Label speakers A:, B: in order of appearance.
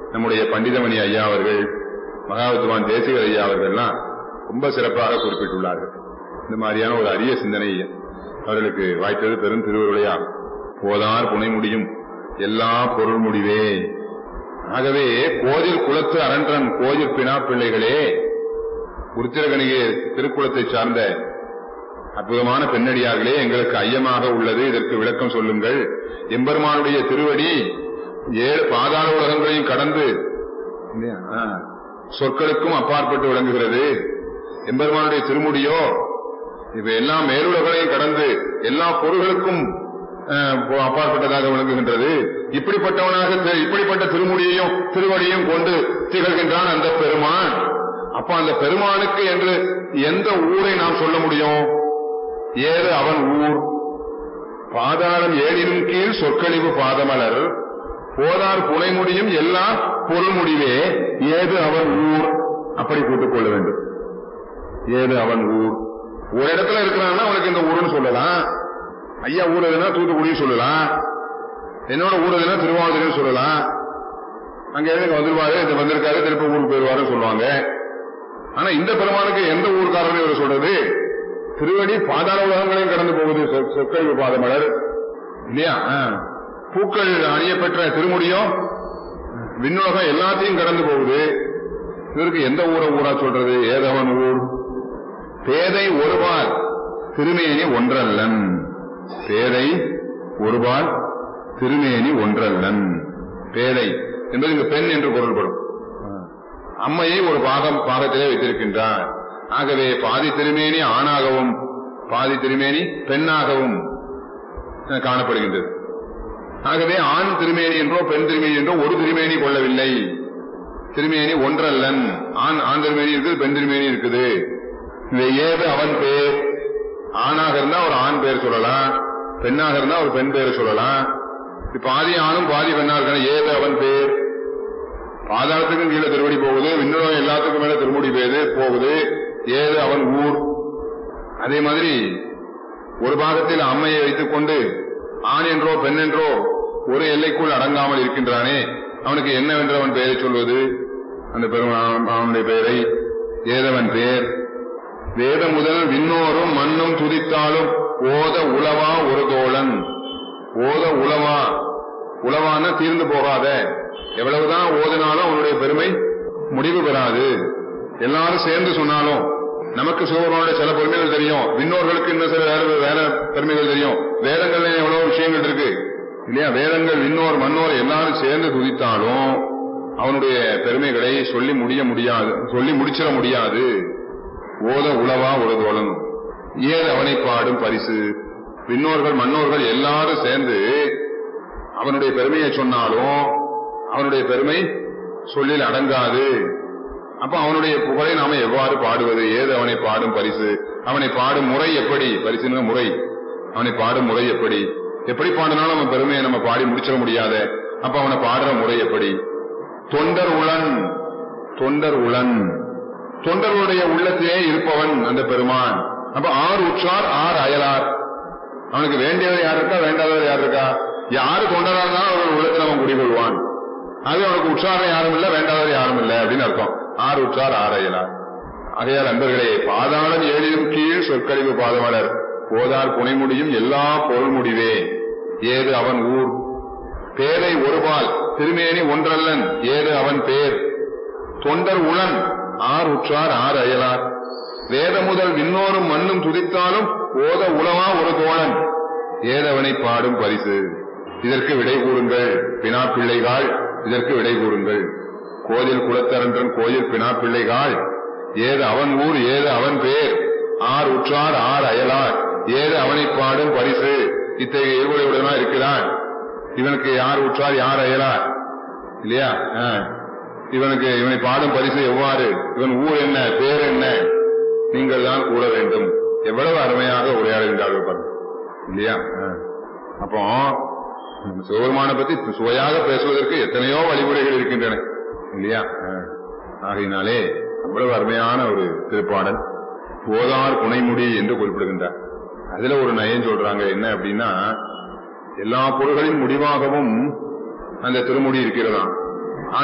A: நம்முடைய பண்டிதமணி ஐயா அவர்கள் மகாவித்வான் தேசிகர் ஐயா அவர்கள்லாம் ரொம்ப சிறப்பாக குறிப்பிட்டுள்ளார்கள் இந்த மாதிரியான ஒரு அரிய சிந்தனை அவர்களுக்கு வாய்த்தது பெரும் திருவருளையாகும் போதார் புனை முடியும் எல்லா பொருள் முடிவே ஆகவே கோதில் குலத்து அரன்றன் கோயில் பினா பிள்ளைகளே உருத்திரகணிகை திருக்குளத்தை சார்ந்த அற்புதமான பெண்ணடியார்களே எங்களுக்கு ஐயமாக உள்ளது இதற்கு விளக்கம் சொல்லுங்கள் எம்பெருமானுடைய திருவடி ஏழு பாதாள உலகங்களையும் கடந்து இல்லையா? ஆ. சொற்களுக்கும் அப்பாற்பட்டு விளங்குகிறது எம்பெருமானுடைய திருமுடியோ இப்ப எல்லா மேலுலகங்களையும் கடந்து எல்லா பொருள்களுக்கும் அஹ், போ- அப்பாற்பட்டதாக விளங்குகின்றது இப்படிப்பட்டவனாக தி- இப்படிப்பட்ட திருமுடியையும் திருவடியும் கொண்டு திகழ்கின்றான் அந்த பெருமான் அப்ப அந்த பெருமானுக்கு என்று எந்த ஊரை நாம் சொல்ல முடியும் ஏது அவன் ஊர் பாதாளம் ஏழினும் கீழ் சொற்கழிவு பாதமலர் போதார் புனை முடியும் எல்லா பொருள் முடிவே ஏது அவன் ஊர் அப்படி கூட்டுக் கொள்ள வேண்டும் ஏது அவன் ஊர் ஒரு இடத்துல இருக்கிறான்னா அவனுக்கு இந்த ஊருன்னு சொல்லலாம் ஐயா ஊர் எதுனா தூத்துக்குடின்னு சொல்லலாம் என்னோட ஊர் எதுனா திருவாவூர்னு சொல்லலாம் அங்க இருந்து வந்துருவாரு இது வந்திருக்காரு திருப்பி ஊருக்கு போயிருவாருன்னு சொல்லுவாங்க ஆனா இந்த பெருமானுக்கு எந்த ஊர்க்காரன்னு இவர் சொல்றது திருவடி பாதாள உலகங்களையும் கடந்து போகுது சொ- சொற்கழிவு பாதமலர் இல்லையா ஆ. பூக்கள் அணியப்பெற்ற திருமுடியும் விண்ணுலகம் எல்லாத்தையும் கடந்து போகுது இவருக்கு எந்த ஊரை ஊரா சொல்றது ஏதவன் ஊர் பேதை ஒருபால் திருமேனி ஒன்றல்லன் பேதை ஒருபால் திருமேனி ஒன்றல்லன் பேதை என்பது இங்கு பெண் என்று பொருள்படும் அம்மையை ஒரு பாகம் பாகத்திலே வைத்திருக்கின்றார் ஆகவே பாதி திருமேனி ஆணாகவும் பாதி திருமேனி பெண்ணாகவும் அஹ், காணப்படுகின்றது ஆகவே ஆண் திருமேனி என்றோ பெண் திருமேனி என்றோ ஒரு திருமேனி கொள்ளவில்லை திருமேனி ஒன்றல்லன் ஆண் ஆண் திருமேனி இருக்குது பெண் திருமேனி இருக்குது இந்த ஏது அவன் பேர் ஆணாக இருந்தா ஒரு ஆண் பேர் சொல்லலாம் பெண்ணாக இருந்தா ஒரு பெண் பேர் சொல்லலாம் இப்ப பாதி ஆணும் பாதி பெண்ணா இருக்கான ஏது அவன் பேர் பாதாளத்துக்கும் கீழே திருவடி போகுது விண்ணுலகம் எல்லாத்துக்கும் மேல திருமுடி பேது போகுது ஏது அவன் ஊர் அதே மாதிரி ஒரு பாகத்தில் அம்மையை வைத்துக் கொண்டு ஆண் என்றோ பெண் என்றோ ஒரு எல்லைக்குள் அடங்காமல் இருக்கின்றானே அவனுக்கு என்னவென்று அவன் பெயரை சொல்வது அந்த பெருமான் அவனுடைய பெயரை ஏதவன் பேர் வேத முதல் விண்ணோரும் மண்ணும் துதித்தாலும் ஓத உளவா ஒரு தோழன் ஓத உளவா உளவான தீர்ந்து போகாத எவ்வளவுதான் ஓதினாலும் அவனுடைய பெருமை முடிவு பெறாது எல்லாரும் சேர்ந்து சொன்னாலும் நமக்கு சிவபெருமானுடைய சில பெருமைகள் தெரியும் விண்ணோர்களுக்கு இன்னும் சில வேற வேற பெருமைகள் தெரியும் வேதங்கள்ல எவ்வளவு விஷயங்கள் இருக்கு இல்லையா வேதங்கள் விண்ணோர் மன்னோர் எல்லாரும் சேர்ந்து துதித்தாலும் அவனுடைய பெருமைகளை சொல்லி முடிய முடியாது சொல்லி முடிச்சிட முடியாது ஓத உளவா ஒரு தோழன் ஏது அவனை பாடும் பரிசு விண்ணோர்கள் மன்னோர்கள் எல்லாரும் சேர்ந்து அவனுடைய பெருமையை சொன்னாலும் அவனுடைய பெருமை சொல்லில் அடங்காது அப்ப அவனுடைய புகழை நாம எவ்வாறு பாடுவது ஏது அவனை பாடும் பரிசு அவனை பாடும் முறை எப்படி பரிசுன முறை அவனை பாடும் முறை எப்படி எப்படி பாடினாலும் அவன் பெருமையை நம்ம பாடி முடிச்சிட முடியாத அப்ப அவனை பாடுற முறை எப்படி தொண்டர் உளன் தொண்டர் உளன் தொண்டர்களுடைய உள்ளத்திலே இருப்பவன் அந்த பெருமான் அப்ப ஆறு உற்றார் ஆறு அயலார் அவனுக்கு வேண்டியவர் யார் இருக்கா வேண்டாதவர் யார் இருக்கா யாரு தொண்டரா இருந்தாலும் அவன் உள்ளத்தில் அவன் குடிகொள்வான் அது அவனுக்கு உற்சாரம் யாரும் இல்ல வேண்டாதவர் யாரும் இல்ல அப்படின்னு அர்த்தம் ஆறு உற்றார் ஆறு அயலார் ஆகையால் அன்பர்களே பாதாளம் ஏழிலும் கீழ் சொற்கழிவு பாதமலர் போதார் புனைமுடியும் எல்லா பொருள் முடிவே ஏது அவன் ஊர் பேரை ஒருபால் திருமேனி ஒன்றல்லன் ஏது அவன் பேர் தொண்டர் உளன் ஆர் உற்றார் ஆர் அயலார் வேத முதல் விண்ணோரும் மண்ணும் துதித்தாலும் ஓத உளவா ஒரு தோழன் ஏதவனை பாடும் பரிசு இதற்கு விடை கூறுங்கள் பினா பிள்ளைகாள் இதற்கு விடை கூறுங்கள் கோயில் குலத்தரன்றன் கோயில் பினா பிள்ளைகாள் ஏது அவன் ஊர் ஏது அவன் பேர் ஆர் உற்றார் ஆர் அயலார் ஏது அவனை பாடும் பரிசு இத்தகைய இருவரையுடனா இருக்கிறான் இவனுக்கு யார் உற்றார் யார் அயலார் இல்லையா ஆ. இவனுக்கு இவனை பாடும் பரிசு எவ்வாறு இவன் ஊர் என்ன பேர் என்ன நீங்கள் தான் கூற வேண்டும் எவ்வளவு அருமையாக உரையாடுகின்றார்கள் பாருங்க இல்லையா ஆ. அப்போ நம்ம சிவபெருமானை பத்தி சுவையாக பேசுவதற்கு எத்தனையோ வழிமுறைகள் இருக்கின்றன இல்லையா ஆ. ஆகையினாலே அவ்வளவு அருமையான ஒரு திருப்பாடல் போதார் புனைமுடி என்று குறிப்பிடுகின்றார் அதுல ஒரு நயம் சொல்றாங்க என்ன அப்படின்னா எல்லா பொருள்களின் முடிவாகவும் அந்த திருமுடி இருக்கிறதாம்